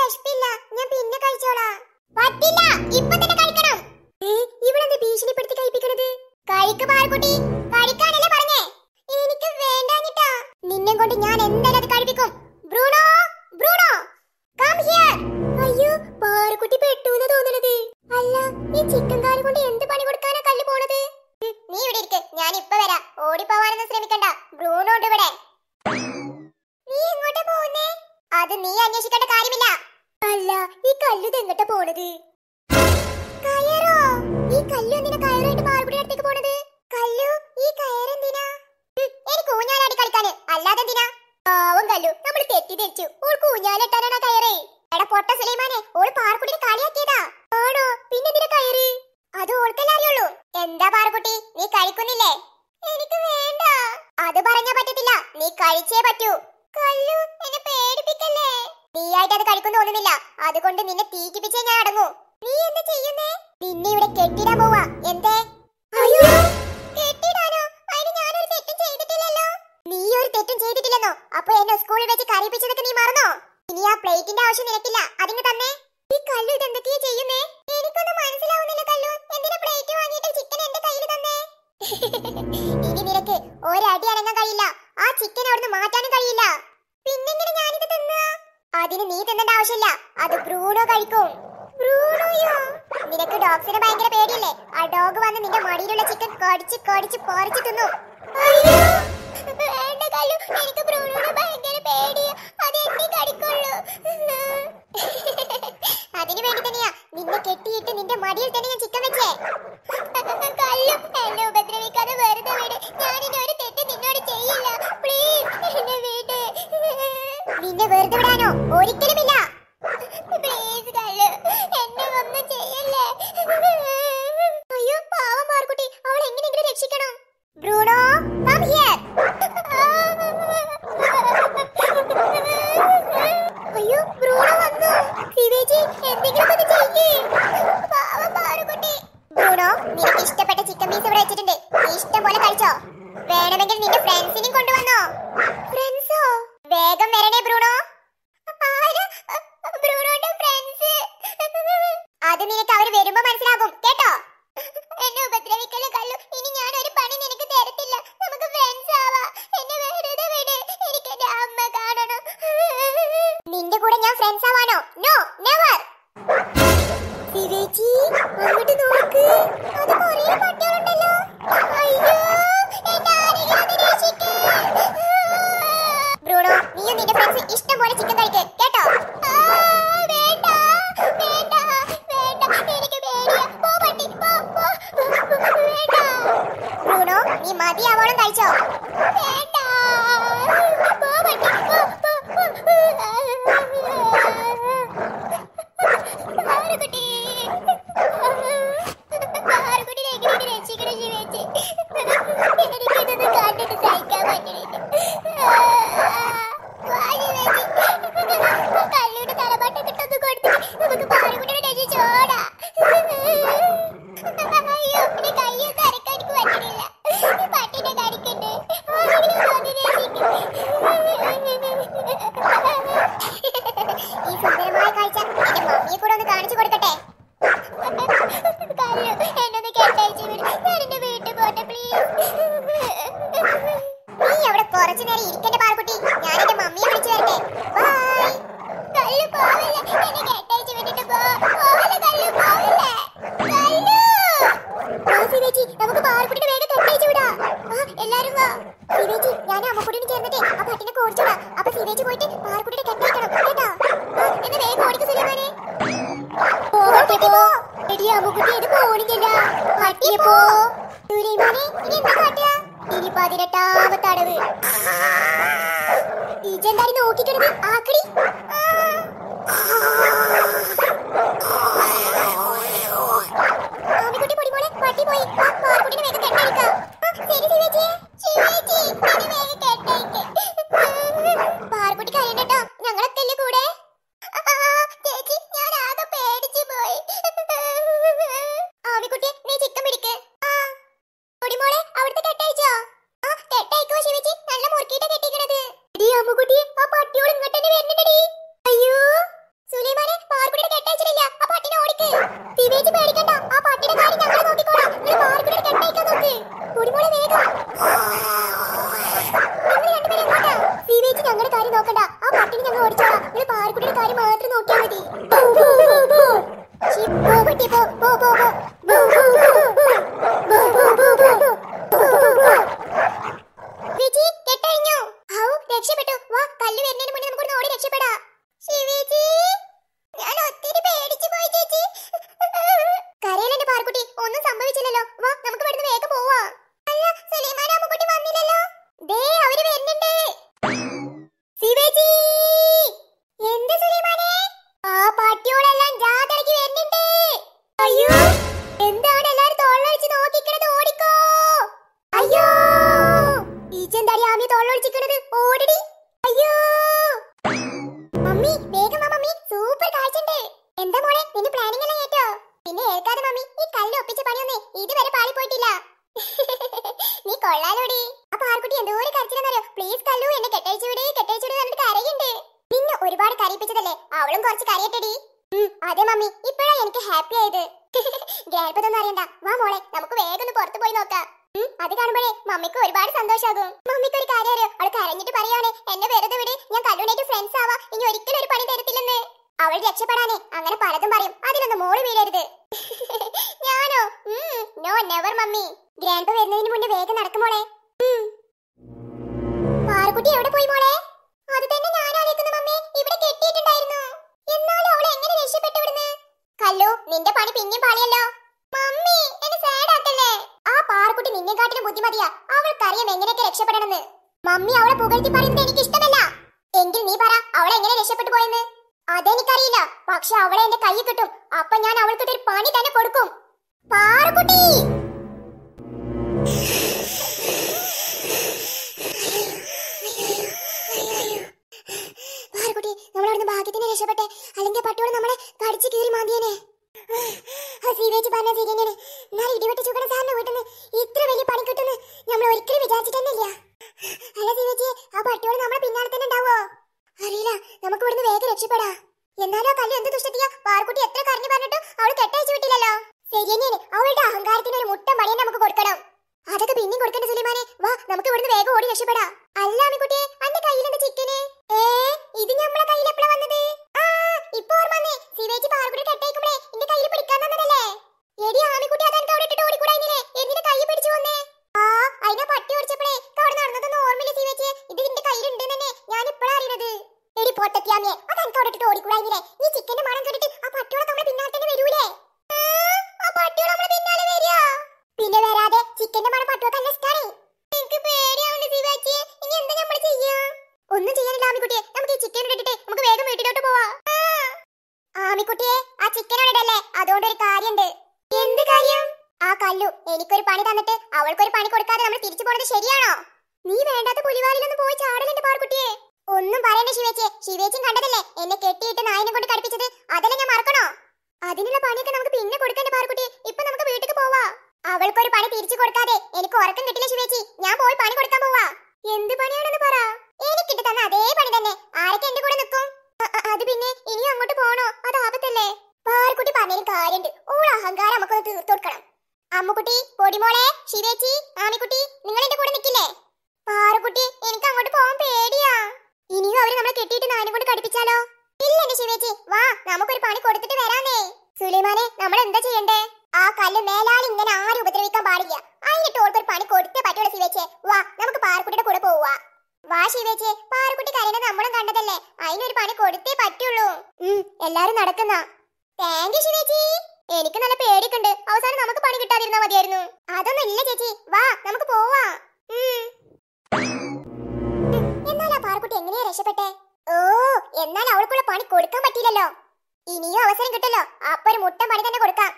വിശപ്പില്ല ഞാൻ പിന്നെ കഴിച്ചോളാം പറ്റില്ല ഇപ്പൊ തന്നെ കഴിക്കണം ഏ ഇവളെന്ത് ഭീഷണിപ്പെടുത്തി കഴിപ്പിക്കണത് കഴിക്ക് പാൽക്കുട്ടി കഴിക്കാനല്ലേ പറഞ്ഞേ എനിക്ക് വേണ്ടാഞ്ഞിട്ടാ നിന്നെ കൊണ്ട് ഞാൻ എന്തായാലും അത് കഴിപ്പിക്കും ബ്രൂണോ ബ്രൂണോ കം ഹിയർ അയ്യോ പാറുകുട്ടി പെട്ടു എന്ന് തോന്നണത് അല്ല ഈ ചിക്കൻ കാല് കൊണ്ട് എന്ത് പണി കൊടുക്കാനാ കല്ല് പോണത് ഉം, നീ ഇവിടെ ഇരിക്ക് ഞാൻ ഇപ്പൊ വരാം ഓടിപ്പോവാനൊന്നും ശ്രമിക്കണ്ട ബ്രൂണോ ഉണ്ട് ഇവിടെ നീ എങ്ങോട്ടാ പോകുന്നേ അത് നീ അന്വേഷിക്കേണ്ട കാര്യമില്ല അല്ല ഈ കല്ലു എങ്ങോട്ടാ പോണത് കയറോ ഈ കല്ലു എന്തിനാ കയറായിട്ട് പാറുകുടി അടുത്തേക്ക് പോണത് കല്ലു ഈ കയറെന്തിനാ ഉം, എനിക്ക് ഊഞ്ഞാലാടി കളിക്കാന് അല്ലാതെ എന്തിനാ പാവം കല്ലു നമ്മൾ തെറ്റിദ്ധരിച്ചു ഓൾക്ക് ഊഞ്ഞാലിട്ടാനാണ് ആ കയറേ എടാ പൊട്ട സുലൈമാനെ ഓൾ പാറക്കുട്ടിനെ കളിയാക്കിയതാ ആണോ പിന്നെന്തിനാ കയറ് അത് ഓൾക്കല്ലേ അറിയുള്ളൂ എന്താ പാറക്കുട്ടി നീ കഴിക്കുന്നില്ലേ എനിക്ക് വേണ്ട അത് പറഞ്ഞാ പറ്റത്തില്ല നീ കഴിച്ചേ പറ്റൂ കല്ലു എന്നെ പേടിപ്പിക്കല്ലേ നീ ആയിട്ട് അത് കഴിക്കുന്ന തോന്നുന്നില്ല അതുകൊണ്ട് നിന്നെ തീറ്റിപ്പിച്ചേ ഞാൻ അടങ്ങൂ നീ എന്താ ചെയ്യുന്നേ നിന്നെ ഇവിടെ കെട്ടിടാൻ പോവാ എന്തേ അയ്യോ കെട്ടിടാനോ അതിന് ഞാനൊരു തെറ്റും ചെയ്തിട്ടില്ലല്ലോ നീ ഒരു തെറ്റും ചെയ്തിട്ടില്ലെന്നോ അപ്പൊ എന്നെ സ്കൂളിൽ വെച്ച് കരയിപ്പിച്ചതൊക്കെ നീ മറന്നോ ഇനി ആ പ്ലേറ്റിന്റെ ആവശ്യം നിനക്കില്ല അതിങ്ങ് തന്നെ ഈ കല്ലു ഇതെന്തൊക്കെയാ ചെയ്യുന്നേ എനിക്കൊന്നും മനസ്സിലാവുന്നില്ല കല്ലു എന്തിനാ പ്ലേറ്റ് വാങ്ങിയിട്ട് ചിക്കൻ എന്റെ കയ്യിൽ തന്നേ ഇനി നിനക്ക് ഒരടി അനങ്ങാൻ കഴിയില്ല ആ ചിക്കൻ അവിടുന്ന് മാറ്റാനും കഴിയില്ല പിന്നെങ്ങനെ ഞാനിത് തിന്നുക അതിന് നീ തിന്നേണ്ട ആവശ്യമില്ല അത് ബ്രൂണോ കഴിക്കും ബ്രൂണോയോ നിനക്ക് ഡോഗ്സിനെ ഭയങ്കര പേടിയല്ലേ ആ ഡോഗ് വന്ന് നിന്റെ മടിയിലുള്ള ചിക്കൻ കടിച്ച് കടിച്ച് പറിച്ച് തിന്നു അയ്യോ വേണ്ട കല്ലു എനിക്ക് ബ്രൂണോനെ ഭയങ്കര പേടിയാ അത് എന്നെ കടിക്കുള്ളൂ അതിനു വേണ്ടി തന്നെയാ നിന്നെ കെട്ടിയിട്ട് നിന്റെ മടിയിൽ തന്നെ ഞാൻ ചിക്കൻ വെച്ചേ കല്ലു എന്നെ ഉപദ്രവിക്കാതെ വെറുതെ വിട് ഞാൻ ഇനി ഒരു തെറ്റ് നിന്നോട് ചെയ്യില്ല പ്ലീസ് എന്നെ വിട് നിന്നെ വെറുതെ വിടാനോ ഒരിക്കലുമില്ല പ്ലീസ് കല്ലു എന്നെ ഒന്നും ചെയ്യല്ലേ അയ്യോ പാവം മാർക്കുട്ടി അവൾ എങ്ങനെയെങ്കിലും രക്ഷിക്കണം ബ്രൂണോ കം ഹിയർ അയ്യോ ബ്രൂണോ വന്നു ശിവേജി എന്തെങ്കിലും ഒന്ന് ചെയ്യേ പാവം പാറുകുട്ടി ബ്രൂണോ നിനക്ക് ഇഷ്ടപ്പെട്ട ചിക്കൻ പീസ് ഇവിടെ വെച്ചിട്ടുണ്ട് നീ ഇഷ്ടം പോലെ കഴിച്ചോ വേണമെങ്കിൽ നിന്റെ ഫ്രണ്ട്സിനെയും കൊണ്ടുവന്നോ ഫ്രണ്ട്സോ വേഗം വരണേ ബ്രൂണോ ആരാ? ബ്രൂണോന്റെ ഫ്രണ്ട്സ് അത് നിനക്ക് അവര് വരുമ്പോ മനസ്സിലാകും കേട്ടോ എന്നെ ഉപദ്രവിക്കല് കല്ലു ഇനി ഞാൻ ഒരു പണി നിനക്ക് തരത്തില്ല നമുക്ക് ഫ്രണ്ട്സ് ആവാ എന്നെ വെറുതെ വിട് എനിക്ക് എന്റെ അമ്മ കാണണം നിന്റെ കൂടെ ഞാൻ ഫ്രണ്ട്സ് ആവാനോ നോ നെവർ ശിവേച്ചി അങ്ങോട്ട് നോക്ക് അത് കുറേ പട്ടികളുണ്ടല്ലോ അയ്യോ എന്നെ ആരെങ്കിലും ഒന്ന് രക്ഷിക്ക്. ബ്രൂണോ നീയും നിന്റെ ഫ്രണ്ട്സ് ഇഷ്ടം പോലെ ചിക്കൻ കഴിക്ക് കേട്ടോ ആ, വേണ്ട വേണ്ട വേണ്ട എനിക്ക് പേടിയാ പോ പട്ടി പോ പോ വേണ്ട ബ്രൂണോ നീ മതിയാവോളം കഴിച്ചോ വേണ്ട പോ പട്ടി പോ പോ പാറുകുട്ടി പാറുകുട്ടിനെ എങ്ങനെ രക്ഷിക്കണം ശിവേച്ചി എനിക്കിതൊന്നും കണ്ടിട്ട് സഹിക്കാൻ പറ്റണില്ല വാ ശിവേച്ചി കല്ലുകൊണ്ട് തലപാട്ടൊക്കെ കൊടുത്തിട്ട് നമുക്ക് പാറുകുട്ടിനെ രക്ഷിച്ചോടാ അയ്യോ എന്റെ കയ്യൊന്നും അരക്കാൻ എനിക്ക് പറ്റണില്ല ഈ പട്ടിനെ കടിക്കണ്ടേ ആരെങ്കിലും വന്ന് രക്ഷിക്ക്. ഈ സുന്ദരമായ കാഴ്ച എന്റെ മമ്മിയെ കൂടെ ഒന്ന് കാണിച്ചു കൊടുക്കട്ടെ കല്ലു എന്നൊന്ന് കേട്ടയച്ചു വിട് ഞാൻ എന്റെ വീട്ടിൽ പോട്ടെ പ്ലീസ് നീ അവിടെ കുറച്ചു നേരം ഇരിക്കണ്ട പാർക്കുട്ടി ഞാൻ എന്റെ മമ്മിയെ വിളിച്ചു വരട്ടെ ബൈ കല്ലു പോവല്ലേ എന്നെ കേട്ടയച്ചു വിട്ടിട്ട് പോ പോവല്ലേ കല്ലു പോവല്ലേ കല്ലു വാ ശിവേച്ചി നമുക്ക് പാർക്കുട്ടിനെ വേഗം കെട്ടയച്ചു വിടാ ആ എല്ലാരും വാ ശിവേച്ചി ഞാൻ അമ്മക്കുട്ടിനെ ചേർന്നിട്ട് ആ പട്ടിനെ കോടിച്ചുവിടാ അപ്പൊ ശിവേച്ചി പോയിട്ട് പാർക്കുട്ടിനെ കെട്ടയക്കണം കേട്ടോ ആ, എന്നാ വേഗം ഓടിക്ക് സുലൈമാനെ എടി അമ്മുക്കുട്ടി ഇത് പോണില്ല പട്ടിയെ പോ സുലൈമാനെ ഇനി എന്താ കാട്ടുക ഇനി പതിനെട്ടാമത്തെ അടവ് ഇജെന്തായാലും നോക്കിക്കിടന്ന് ആക്കടി ആ. ആമിക്കുട്ടി പൊടിമോളെ പട്ടി പോയി ആ പാർക്കുട്ടിനെ വേഗം കെട്ടഴിക്കാം ആ, ശരി ശിവേച്ചി ശിവേച്ചി എന്നെ വേഗം കെട്ടഴിക്ക് പാർക്കുട്ടി കരയണ്ടട്ടോ ഞങ്ങളൊക്കെ അല്ലേ കൂടെ ആ, ചേച്ചി ഞാൻ ആകെ പേടിച്ചു പോയി ആമിക്കുട്ടി നീ ചിക്കൻ പിടിക്ക് ആ പൊടിമോളെ അവിടുത്തെ കെട്ടഴിച്ചോ ആ കെട്ടഴിക്കോ ശിവേച്ചി നല്ല മുറുക്കിയിട്ട് കെട്ടിക്കണത് എടി അമ്മുക്കുട്ടി ആ പട്ടിയോട് ഇങ്ങോട്ട് തന്നെ വരുന്നുണ്ടടി പാർക്കുട്ടി പോ പോ പോ പോ ബൂ, ബൂ, ബൂ, ബൂ. ബൂ, ബൂ, ബൂ, ബൂ. ബൂ, ബൂ, ബൂ. ചേച്ചി കെട്ടഴിഞ്ഞു ഔ രക്ഷപ്പെട്ടു വാ കല്ല് വരുന്നതിന് മുന്നേ നമുക്ക് ഓടി രക്ഷപ്പെടാ ശിവേച്ചി ഞാൻ ഒത്തിരി പേടിച്ചു പോയി ചേച്ചി കരയിലെന്റെ പാർക്കുട്ടി ഒന്നും സംഭവിച്ചില്ലല്ലോ വാ നമുക്ക് ഇവിടുന്ന് വേഗം പോവാ അല്ല സലീമാൻ അമ്മുക്കുട്ടി വന്നില്ലല്ലോ ദേ അവര് വരുന്നുണ്ട് ശിവേച്ചി എന്ത് സുലൈമാനെ ആ പട്ടിയോളെല്ലാം ജാതരക്ക് വരുന്നുണ്ട് അയ്യോ എന്താണ് എല്ലാരും തോളടിച്ച് നോക്കിക്കണത് ഓടിക്കോ അയ്യോ ഈച്ചെന്താടി ആമി തോളടിച്ചിക്കണത് ഓടിടി അയ്യോ മമ്മി വേഗം വാ മമ്മി സൂപ്പർ കാഴ്ചണ്ട് എന്താ മോളെ നിന്റെ പ്ലാനിങ് എല്ലാം കേട്ടോ പിന്നെ ഏൽക്കാതെ മമ്മി ഈ കല്ല് ഒപ്പിച്ച പണിയൊന്നേ ഇതുവരെ പാളി പോയിട്ടില്ല നീ കൊള്ളാലോടി അപ്പൊ ആർക്കുട്ടി എന്തോരം കരച്ചിലെന്നറിയോ പ്ലീസ് കല്ലു എന്നെ കെട്ടഴിച്ചു വിട് കെട്ടഴിച്ചു വിട് എന്നിട്ട് കരയുണ്ട് നിന്നെ ഒരുപാട് കരയിപ്പിച്ചതല്ലേ അവളും കുറച്ച് കരയട്ടെടി ഉം, അതെ മമ്മി ഇപ്പഴാ എനിക്ക് ഹാപ്പി ആയത് ഗ്രാൻഡ്പതൊന്നും അറിയണ്ട വാ മോളെ നമുക്ക് വേഗം ഒന്ന് പുറത്തു പോയി നോക്കാം ഉം, അത് കാണുമ്പോഴേ മമ്മിക്ക് ഒരുപാട് സന്തോഷാകും മമ്മിക്ക് ഒരു കാര്യം അറിയോ അവൾ കരഞ്ഞിട്ട് പറയാണ് എന്നെ വെറുതെ വിട് ഞാൻ കല്ലുണ്ടായിട്ട് ഫ്രണ്ട്സ് ആവാ ഇനി ഒരിക്കലും ഒരു പണി തരത്തില്ലെന്ന് അവൾ രക്ഷപ്പെടാനേ അങ്ങനെ പലതും പറയും അതിലൊന്നും മോള് വീഴരുത് ഞാനോ നോ നെവർ മമ്മി ഗ്രാൻഡ് വരുന്നതിന് മുന്നേ വേഗം നടക്കും മോളെ ഉം. പാറുക്കുട്ടി എവിടെ പോയി മോളെ അത് തന്നെ ഞാൻ ആലോചിക്കുന്നു മമ്മി ഇവിടെ കെട്ടിയിട്ടുണ്ടായിരുന്നു എന്നാലും അവൾ എങ്ങനെ രക്ഷപ്പെട്ടു ഇവിടുന്ന് കല്ലു നിന്റെ പണി പിന്നെയും പാളിയല്ലോ മമ്മി എന്നെ സാഡ് ആക്കല്ലേ ആ പാറുക്കുട്ടി നിന്നെക്കാട്ടിലും ബുദ്ധിമതിയാ അവൾക്കറിയാം എങ്ങനെയൊക്കെ രക്ഷപ്പെടണമെന്ന് മമ്മി അവളെ പുകഴ്ത്തി പറയുന്നത് എനിക്ക് ഇഷ്ടമല്ല എങ്കിൽ നീ പറ അവളെ എങ്ങനെ രക്ഷപ്പെട്ടു പോയെന്ന് അതെനിക്കറിയില്ല പക്ഷെ അവളെ എന്റെ കൈ കിട്ടും അപ്പൊ ഞാൻ അവൾക്കിട്ട് ഒരു പണി തന്നെ കൊടുക്കും പാറുക്കുട്ടി പാറുക്കുട്ടി നമ്മളവിടുന്ന് ഭാഗ്യത്തിന് രക്ഷപ്പെട്ടെ അല്ലെങ്കിൽ പട്ടിയോട് നമ്മളെ കടിച്ചു കീറി മാന്തിയേനെ ആ ശ്രീവേച്ചി പറഞ്ഞ ശരി തന്നെയാണ് എന്നാൽ ഇടിവെട്ട് ചുക്കണ സാറിന്റെ വീട്ടിൽ നിന്ന് ഇത്ര വലിയ പണി കിട്ടുമെന്ന് നമ്മൾ ഒരിക്കലും വിചാരിച്ചിട്ടന്നില്ല അല്ല ശ്രീവേച്ചി ആ പട്ടിയോട് നമ്മളെ പിന്നാലെ തന്നെ ഉണ്ടാവോ അറിയില്ല നമുക്ക് ഇവിടുന്ന് വേഗം രക്ഷപ്പെടാ എന്നാലോ കല്ല് എന്ത് ദുഷ്ടത്തിയ പാർക്കുട്ടി എത്ര കരഞ്ഞു പറഞ്ഞിട്ടും അവൾ കെട്ടയച്ചു വിട്ടില്ലല്ലോ ശരി തന്നെയാണ് അവളുടെ അഹങ്കാരത്തിന് ഒരു മുട്ട മടിയൻ നമുക്ക് കൊടുക്കണം അതൊക്കെ പിന്നെയും കൊടുക്കണ്ട സുലൈമാനെ വാ നമുക്ക് ഇവിടുന്ന് വേഗം ഓടി രക്ഷപ്പെടാ അല്ല അമ്മിക്കുട്ടിയെ അന്റെ കയ്യിലെന്താ ചിക്കന് ഏ ഇത് നമ്മളെ കയ്യിൽ എപ്പോഴാ വന്നത് ആ ഇപ്പൊ ഓർമ്മ വന്നേ ശിവേച്ചി പാർക്കുട്ടി കെട്ടയക്കുമ്പളേ എന്റെ കയ്യിൽ പിടിക്കാൻ തന്നതല്ലേ എടി ആമിക്കുട്ടി അതെനിക്ക് അവിടെ ഇട്ടിട്ട് ഓടിക്കൂടായിരുന്നില്ലേ എന്തിന്റെ കൈ പിടിച്ചു വന്നേ ആ അതിനെ പട്ടി ഓടിച്ചപ്പോഴേ അവിടെ നടന്നതൊന്നും ഓർമ്മയില്ല ശിവേച്ചിയെ ഇത് നിന്റെ കയ്യിലുണ്ട് തന്നെ ഞാൻ ഇപ്പോഴാ അറിയണത് എടി പൊട്ടത്തിയാമിയെ അതെനിക്ക് അവിടെ ഇട്ടിട്ട് ഓടിക്കൂടായിരുന്നില്ലേ ഈ ചിക്കന്റെ മണം കേട്ടിട്ട് ആ പട്ടിയോടെ നമ്മളെ പിന്നാലെ തന്നെ വരൂലേ ആ, ആ പട്ടിയോടെ നമ്മളെ പിന്നാലെ വരിക പിന്നെ വരാതെ ചിക്കന്റെ മണം പട്ടുവൊക്കെ നല്ല ഇഷ്ടാണ് എനിക്ക് പേടിയാവുണ്ട് ശിവാച്ചിയെ ഇനി എന്താ നമ്മൾ ചെയ്യാ ഒന്നും ചെയ്യാനില്ല ആമിക്കുട്ടിയെ നമുക്ക് ഈ ചിക്കൻ ഇട്ടിട്ട് നമുക്ക് വേഗം വീട്ടിലോട്ട് പോവാ ആമിക്കുട്ടിയെ ആ ചിക്കൻ ഇടല്ലേ അതുകൊണ്ട് ഒരു കാര്യണ്ട് എന്ത് കാര്യം ആ കല്ലു എനിക്കൊരു പണി തന്നിട്ട് അവൾക്കൊരു പണി കൊടുക്കാതെ നമ്മൾ തിരിച്ചു പോണത് ശരിയാണോ നീ വേണ്ടാത്ത പുലിവാലിലൊന്നും പോയി ചാടലെന്റെ പാർക്കുട്ടിയെ ഒന്നും പറയണ്ട ശിവേച്ചിയെ ശിവേച്ചിയും കണ്ടതല്ലേ എന്നെ കെട്ടിയിട്ട് നായനെ കൊണ്ട് കടുപ്പിച്ചത് അതെല്ലാം ഞാൻ മറക്കണോ അതിനുള്ള പണിയൊക്കെ നമുക്ക് പിന്നെ കൊടുക്കണ്ടേ പാർക്കുട്ടിയെ ഇപ്പൊ നമുക്ക് വീട്ടിൽ പോവാ അവൾക്കൊരു പണി തിരിച്ചു കൊടുക്കാതെ എനിക്ക് ഉറക്കം കിട്ടില്ല ശിവേച്ചി ഞാൻ പോയി പണി കൊടുക്കാൻ പോവാ എന്ത് പണിയാണെന്ന് പറ എനിക്കിട്ട് തന്ന അതേ പണി തന്നെ ആരൊക്കെ എന്റെ കൂടെ നിൽക്കും അ- അ- അത് പിന്നെ ഇനിയും അങ്ങോട്ട് പോണോ അത് ആപത്തല്ലേ പാർക്കുട്ടി പറഞ്ഞതിന് കാര്യണ്ട് ഓൾ അഹങ്കാരം നമുക്കൊന്ന് തീർത്തു കൊടുക്കണം അമ്മുക്കുട്ടി പൊടിമോളെ ശിവേച്ചി ആമിക്കുട്ടി നിങ്ങൾ എന്റെ കൂടെ നിൽക്കില്ലേ പാറുക്കുട്ടി എനിക്ക് അങ്ങോട്ട് പോകാൻ പേടിയാ ഇനിയും അവര് നമ്മളെ കെട്ടിയിട്ട് നാനും കൊണ്ട് കടിപ്പിച്ചാലോ ഇല്ല എന്റെ ശിവേച്ചി വാ നമുക്കൊരു പണി കൊടുത്തിട്ട് വരാന്നേ സുലൈമാനെ നമ്മൾ എന്താ ചെയ്യണ്ടേ ആ കല്ല് മേലാൽ ഇങ്ങനെ ആരും ഉപദ്രവിക്കാൻ പാടില്ല അതിനിട്ട് ഓൾക്കൊരു പണി കൊടുത്തേ പറ്റുള്ളൂ ശിവേച്ചെ വാ നമുക്ക് പാറക്കുട്ടിയുടെ കൂടെ പോവാ വാ ശിവേച്ചെ പാറക്കുട്ടി കരയുന്നത് നമ്മളും കണ്ടതല്ലേ അതിനൊരു പണി കൊടുത്തേ പറ്റുള്ളൂ ഉം എല്ലാരും നടക്കുന്ന താങ്ക് യു ശിവേച്ചി എനിക്ക് നല്ല പേടിക്കുണ്ട് അവസാനം നമുക്ക് പണി കിട്ടാതിരുന്നാ മതിയായിരുന്നു അതൊന്നും ഇല്ല ചേച്ചി വാ നമുക്ക് പോവാ ഉം. ഉം, എന്നാൽ ആ പാറക്കുട്ടി എങ്ങനെയാ രക്ഷപ്പെട്ടെ ഓ എന്നാൽ അവൾക്കുള്ള പണി കൊടുക്കാൻ പറ്റിയില്ലല്ലോ ഇനിയും അവസരം കിട്ടല്ലോ അപ്പൊ ഒരു മുട്ടൻ പണി തന്നെ കൊടുക്കാം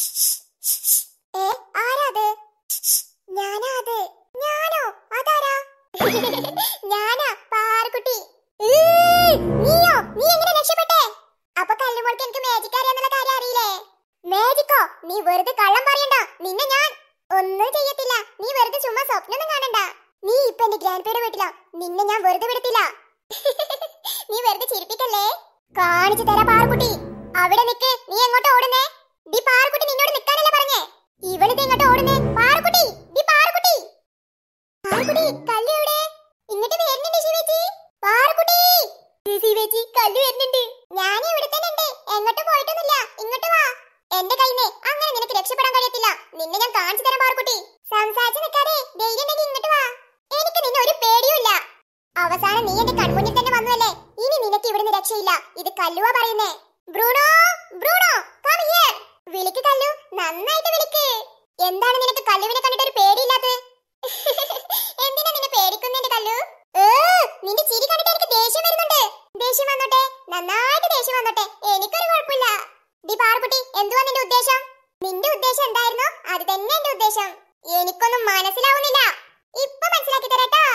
ഏ ആരാ അത് ഞാനാ അത് ഞാനോ അതാരാ ഞാനാ പാറക്കുട്ടി ഈ, നീയോ നീ എങ്ങനെ രക്ഷപ്പെട്ടെ അപ്പൊ കല്ലുമോൾക്ക് എനിക്ക് മാജിക് അറിയാന്നുള്ള കാര്യം അറിയില്ലേ മാജിക്കോ നീ വെറുതെ കള്ളം പറയണ്ട നിന്നെ ഞാൻ ഒന്നും ചെയ്യത്തില്ല നീ വെറുതെ ചുമ്മാ സ്വപ്നൊന്നും കാണണ്ട നീ ഇപ്പൊ എന്റെ ഗ്രാൻഡ് പേര് വീട്ടിലാ നിന്നെ ഞാൻ വെറുതെ വിടത്തില്ല നീ വെറുതെ ചിരിപ്പിക്കല്ലേ കാണിച്ചു തരാ പാറക്കുട്ടി അവിടെ നിക്ക് നീ എങ്ങോട്ട് ഓടുന്നേ ഡി പാറക്കുട്ടി നിന്നോട് നിക്കാനല്ലേ പറഞ്ഞേ ഇവളിത് എങ്ങോട്ട് ഓടുന്നേ പാറക്കുട്ടി ഡി പാറക്കുട്ടി പാറക്കുട്ടി കല്ലു എവിടെ ഇങ്ങോട്ട് വരുന്നുണ്ട് ശിവേച്ചി പാറക്കുട്ടി ശിവേച്ചി കല്ലു വരുന്നുണ്ട് ഞാൻ ഇവിടെ തന്നെ ഉണ്ട് എങ്ങോട്ട് പോയിട്ടൊന്നുമില്ല ഇങ്ങോട്ട് വാ എന്റെ കയ്യിന്ന് അങ്ങനെ നിനക്ക് രക്ഷപ്പെടാൻ കഴിയത്തില്ല നിന്നെ ഞാൻ കാണിച്ചു തരാൻ പാർക്കുട്ടി സംസാരിച്ച് നിൽക്കാതെ ധൈര്യം ഉണ്ടെങ്കിൽ ഇങ്ങോട്ട് വാ എനിക്ക് നിന്നെ ഒരു പേടിയുമില്ല അവസാനം നീ എന്റെ കൺമുന്നിൽ തന്നെ വന്നുവല്ലേ ഇനി നിനക്ക് ഇവിടുന്ന് രക്ഷയില്ല ഇത് കല്ലുവാ പറയുന്നേ ബ്രൂണോ ബ്രൂണോ കം ഹിയർ വിളിക്ക് കല്ലു നന്നായിട്ട് വിളിക്ക് എന്താണ് നിനക്ക് കല്ലുവിനെ കണ്ടിട്ട് ഒരു പേടിയില്ലാത്തത് എന്തിനാ നിന്നെ പേടിക്കുന്നതിന്റെ കല്ലു ഏ, നിന്റെ ചിരി കണ്ടിട്ട് എനിക്ക് ദേഷ്യം വരുന്നുണ്ട് ദേഷ്യം വന്നോട്ടെ നന്നായിട്ട് ദേഷ്യം വന്നോട്ടെ എനിക്കൊരു കുഴപ്പമില്ല ഡി പാർക്കുട്ടി എന്തുവാ നിന്റെ ഉദ്ദേശം നിന്റെ ഉദ്ദേശം എന്തായിരുന്നോ അത് തന്നെ എന്റെ ഉദ്ദേശം എനിക്കൊന്നും മനസ്സിലാവുന്നില്ല ഇപ്പൊ മനസ്സിലാക്കി തരട്ടാ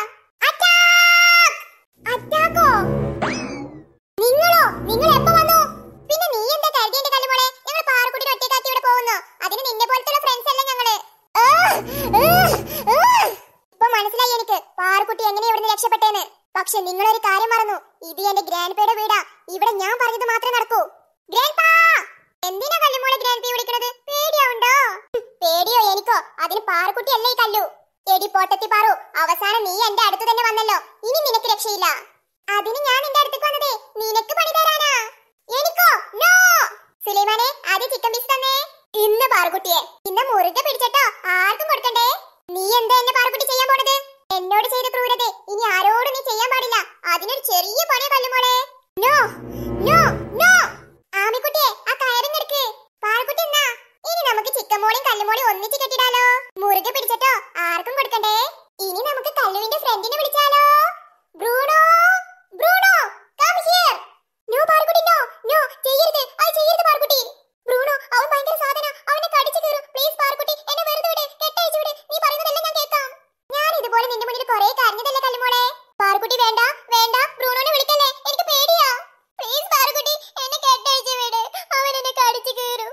അറ്റാക്കോ നിങ്ങളോ നിങ്ങൾ എപ്പോ വന്നു പിന്നെ നീ എന്താ കരുതിന്റെ കല്ലുമോളെ ഞങ്ങൾ പാറക്കുട്ടിനെ ഒറ്റയ്ക്കാക്കി ഇവിടെ പോകുന്നു അതിന് നിന്നെ പോലത്തെ ഫ്രണ്ട്സ് അല്ല ഞങ്ങള് ആ, ആ, ആ. ഇപ്പൊ മനസ്സിലായി എനിക്ക് പാറക്കുട്ടി എങ്ങനെ ഇവിടുന്ന് രക്ഷപ്പെട്ടേന്ന് പക്ഷെ നിങ്ങളൊരു കാര്യം മറന്നു ഇത് എന്റെ ഗ്രാൻഡ് പേയുടെ വീടാ ഇവിടെ ഞാൻ പറഞ്ഞത് മാത്രമേ നടക്കൂ ഗ്രാൻഡ് എന്തിനാ കല്ലുമോളെ ഗ്രാൻഡ് പേ വിളിക്കണത് പേടിയാവുണ്ടോ ഹും, പേടിയോ എനിക്കോ അതിന് പാറക്കുട്ടി അല്ലേ ഈ കല്ലു എടി പൊട്ടത്തി പാറു അവസാനം നീ എന്റെ അടുത്ത് തന്നെ വന്നല്ലോ ഇനി നിനക്ക് രക്ഷയില്ല അതിന് ഞാൻ നിന്റെ അടുത്തേക്ക് വന്നതേ നിനക്ക് പണി തരാനാ എനിക്കോ നോ സുലൈമാനെ ആദ്യം ചിക്കൻ പീസ് തന്നേ ഇന്ന് പാറുകുട്ടിയെ ഇന്ന് മുറുകെ പിടിച്ചട്ടോ ആർക്കും കൊടുക്കണ്ടേ നീ എന്താ എന്നെ പാറുകുട്ടി ചെയ്യാൻ പോണത് എന്നോട് ചെയ്ത ക്രൂരത ഇനി ആരോടും നീ ചെയ്യാൻ പാടില്ല അതിനൊരു ചെറിയ പണിയ കല്ലുമോളെ നോ നോ നോ ആമിക്കുട്ടിയെ ആ കയറിങ്ങെടുക്ക് പാറുകുട്ടി എന്നാ ഇനി നമുക്ക് ചിക്കൻ മോളിയും കല്ലുമോളിയും ഒന്നിച്ച് കെട്ടിടാലോ മുറുകെ പിടിച്ചട്ടോ ആർക്കും കൊടുക്കണ്ടേ ഇനി നമുക്ക് കല്ലുവിന്റെ ഫ്രണ്ടിനെ വിളിച്ചാലോ Bruno Bruno come here no പാർക്കുട്ടി നോ നോ ചെയ്യരുത് അത് ചെയ്യരുത് പാർക്കുട്ടി ബ്രൂണോ അവൻ ഭയങ്കര സാധന അവനെ കടിച്ചു കീറും പ്ലീസ് പാർക്കുട്ടി എന്നെ വെറുതെ വിട് കെട്ടയച്ചു വിട് നീ പറയുന്നതെല്ലാം ഞാൻ കേൾക്കാം ഞാൻ ഇതുപോലെ നിന്റെ മുന്നിൽ കുറേ കരഞ്ഞതല്ലേ കല്ലുമോളെ പാർക്കുട്ടി വേണ്ട വേണ്ട ബ്രൂണോനെ വിളിക്കല്ലേ എനിക്ക് പേടിയാ പ്ലീസ് പാർക്കുട്ടി എന്നെ കെട്ടയച്ചു വിട് അവൻ എന്നെ കടിച്ചു കീറും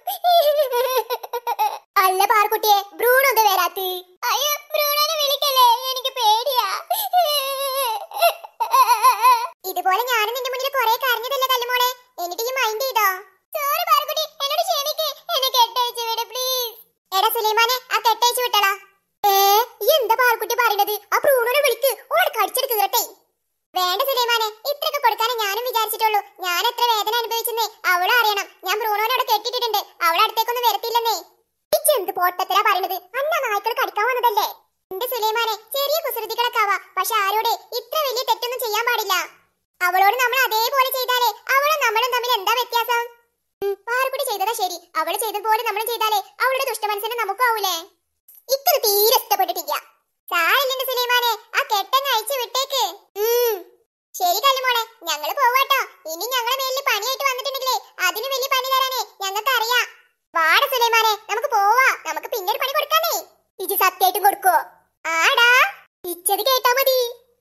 അല്ല പാർക്കുട്ടിയെ ബ്രൂണോ ഇത് വരാത്തി അയ്യോ ബ്രൂണോനെ വിളിക്കല്ലേ എനിക്ക് പേടിയാ ഇതുപോലെ ഞാനും നിന്റെ മുന്നിൽ കുറെ കരഞ്ഞതല്ലേ കല്ലുമോളെ എന്നിട്ട് ഈ മൈൻഡ് ചെയ്തോ സോറി പാർക്കുട്ടി എന്നോട് ക്ഷമിക്ക് എന്നെ കെട്ടയച്ചു വിട് പ്ലീസ് എടാ സുലൈമാനെ ആ കെട്ടയച്ചു വിട്ടടാ ഏ ഈ എന്താ പാർക്കുട്ടി പറയണത് ആ ബ്രൂണോനെ വിളിക്ക് ഓട് കടിച്ചെടുത്ത് കീറട്ടെ വേണ്ട സുലൈമാനെ ഇത്രയൊക്കെ കൊടുക്കാനേ ഞാനും വിചാരിച്ചിട്ടുള്ളൂ ഞാൻ എത്ര വേദന അനുഭവിച്ചെന്നേ അവളും അറിയണം ഞാൻ ബ്രൂണോനെ അവിടെ കെട്ടിട്ടിട്ടുണ്ട് അവളെ അടുത്തേക്കൊന്നും വരത്തില്ലെന്നേ എന്ത് പോട്ടത്തിലാ പറയണത് അന്ന നായ്ക്കൾ കടിക്കാൻ വന്നതല്ലേ എന്റെ സുലൈമാനെ ചെറിയ കുസൃതികളൊക്കെ ആവാ പക്ഷെ ആരോടെ ഇത്ര വലിയ തെറ്റൊന്നും ചെയ്യാൻ പാടില്ല അവളോട് നമ്മൾ അതേപോലെ ചെയ്താലേ അവളും നമ്മളും തമ്മിൽ എന്താ വ്യത്യാസം ഉം, പാറുക്കുട്ടി ചെയ്തതാ ശരി അവള് ചെയ്തതുപോലെ നമ്മൾ ചെയ്താലേ അവളുടെ ദുഷ്ടമനസ്സിന് നമുക്കാവൂലേ ഇത്ര തീരെ ഇഷ്ടപ്പെട്ടിട്ടില്ല സാരില്ലെന്റെ സുലൈമാനെ ആ കെട്ടങ്ങ് അയച്ചു വിട്ടേക്ക് ഉം. ശരി കല്ലുമോളെ ഞങ്ങള് പോവാട്ടോ ഇനി ഞങ്ങളെ മേലിൽ പണിയായിട്ട് വന്നിട്ടുണ്ടെങ്കിലേ അതിന് വലിയ പണി തരാനേ ഞങ്ങൾക്ക് അറിയാം വാട സുലൈമാനെ നമുക്ക് പോവാ നമുക്ക് പിന്നീട് പണി കൊടുക്കാനേ ഇത് സത്യമായിട്ടും കൊടുക്കോ ആടാ ഇച്ചത് കേട്ടാ മതി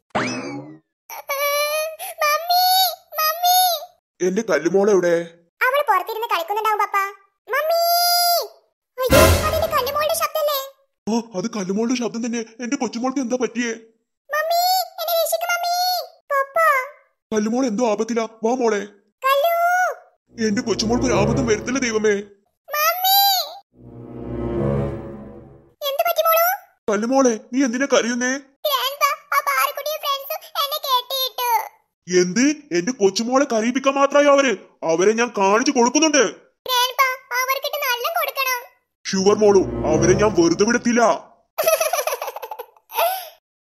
മമ്മി മമ്മി എന്റെ കല്ലുമോളെ എവിടെ അവള് പുറത്തിരുന്ന് കളിക്കുന്നുണ്ടാവും പപ്പ മമ്മി അയ്യോ അതിന്റെ കല്ലുമോളുടെ ശബ്ദല്ലേ ആ അത് കല്ലുമോളുടെ ശബ്ദം തന്നെ എന്റെ കൊച്ചുമോൾക്ക് എന്താ പറ്റിയേ മമ്മി എന്നെ രക്ഷിക്ക് മമ്മി പപ്പ കല്ലുമോൾ എന്തോ ആപത്തില വാ മോളെ കല്ലു എന്റെ കൊച്ചുമോൾക്ക് ഒരു ആപത്തും വരുത്തില്ല ദൈവമേ മമ്മി എന്ത് പറ്റി മോളു കല്ലുമോളെ നീ എന്തിനാ കരയുന്നേ ഗ്രാൻഡ്പാ ആ പാറക്കുട്ടിയും ഫ്രണ്ട്സും എന്നെ കെട്ടിയിട്ടു എന്ത് എന്റെ കൊച്ചുമോളെ കരയിപ്പിക്കാൻ മാത്രമായി അവര് അവരെ ഞാൻ കാണിച്ചു കൊടുക്കുന്നുണ്ട് ഗ്രാൻഡ്പാ അവർക്കിട്ട് നല്ല കൊടുക്കണം ഷുവർ മോളു അവരെ ഞാൻ വെറുതെ വിടത്തില്ല